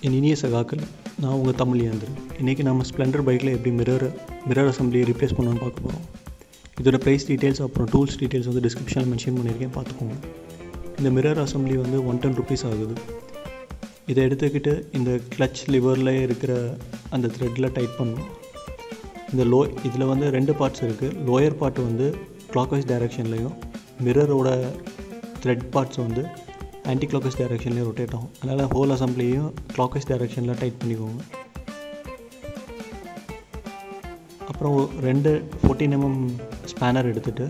என் இனிய சகாக்கள் நான் உங்கள் தமிழ் ஏந்திரன் இன்றைக்கி நம்ம ஸ்ப்ளெண்டர் பைக்கில் எப்படி மிரர் மிரர் அசம்பிளியை ரீப்ளேஸ் பண்ணணும்னு பார்க்க போகிறோம் இதோட ப்ரைஸ் டீட்டெயில்ஸ் அப்புறம் டூல்ஸ் டீட்டெயில்ஸ் வந்து டிஸ்கிரிப்ஷனில் மென்ஷன் பண்ணியிருக்கேன் பார்த்துக்கோங்க இந்த மிரர் அசம்பிளி வந்து ஒன் டென் ருபீஸ் ஆகுது இதை எடுத்துக்கிட்டு இந்த கிளச் லிவரில் இருக்கிற அந்த த்ரெட்டில் டைட் பண்ணணும் இந்த லோ இதில் வந்து ரெண்டு பார்ட்ஸ் இருக்குது லோயர் பார்ட் வந்து கிளாக்வைஸ் டைரெக்ஷன்லேயும் மிரரோட த்ரெட் பார்ட்ஸ் வந்து ஆன்டி கிளாக்வைஸ் டைரெக்ஷன்லேயும் ரொட்டேட் ஆகும் அதனால் ஹோல் அசம்பிளியும் கிளாக்வைஸ் டைரெக்ஷனில் டைட் பண்ணிக்கோங்க அப்புறம் ரெண்டு ஃபோர்டீன் எம்எம் ஸ்பேனர் எடுத்துகிட்டு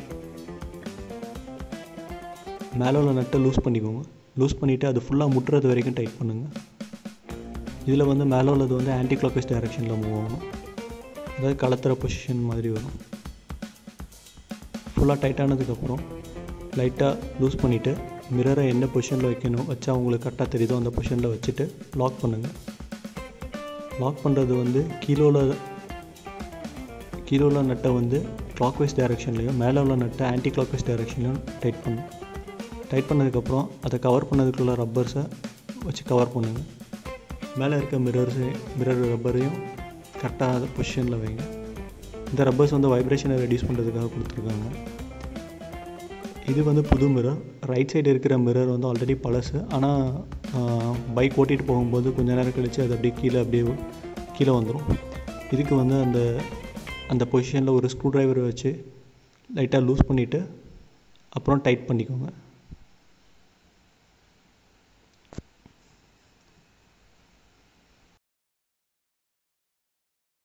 மேலே உள்ள நட்டை லூஸ் பண்ணிக்கோங்க லூஸ் பண்ணிவிட்டு அது ஃபுல்லாக முட்டுறது வரைக்கும் டைட் பண்ணுங்கள் இதில் வந்து மேலே உள்ளது வந்து ஆன்டி கிளாக்வைஸ் டைரெக்ஷனில் மூவ் ஆகணும் அதாவது கலத்துற பொசிஷன் மாதிரி வரும் ஃபுல்லாக டைட் ஆனதுக்கப்புறம் லைட்டாக லூஸ் பண்ணிவிட்டு மிரரை என்ன பொசிஷனில் வைக்கணும் வச்சா உங்களுக்கு கரெக்டாக தெரியுதோ அந்த பொசிஷனில் வச்சுட்டு லாக் பண்ணுங்கள் லாக் பண்ணுறது வந்து கீழோல கீழே உள்ள நட்டை வந்து கிளாக்வைஸ் டைரெக்ஷன்லேயும் மேலே உள்ள நட்டை ஆன்டி கிளாக்வைஸ் டைரெக்ஷன்லையும் டைட் பண்ணும் டைட் பண்ணதுக்கப்புறம் அதை கவர் பண்ணதுக்குள்ள ரப்பர்ஸை வச்சு கவர் பண்ணுங்கள் மேலே இருக்க மிரர்ஸு மிரர் ரப்பரையும் கரெக்டாக அதை பொசிஷனில் வைங்க இந்த ரப்பர்ஸ் வந்து வைப்ரேஷனை ரெடியூஸ் பண்ணுறதுக்காக கொடுத்துருக்காங்க இது வந்து புது மிரர் ரைட் சைடு இருக்கிற மிரர் வந்து ஆல்ரெடி பழசு ஆனால் பைக் ஓட்டிகிட்டு போகும்போது கொஞ்ச நேரம் கழித்து அது அப்படியே கீழே அப்படியே கீழே வந்துடும் இதுக்கு வந்து அந்த அந்த பொசிஷனில் ஒரு ஸ்க்ரூ ட்ரைவர் வச்சு லைட்டாக லூஸ் பண்ணிவிட்டு அப்புறம் டைட் பண்ணிக்கோங்க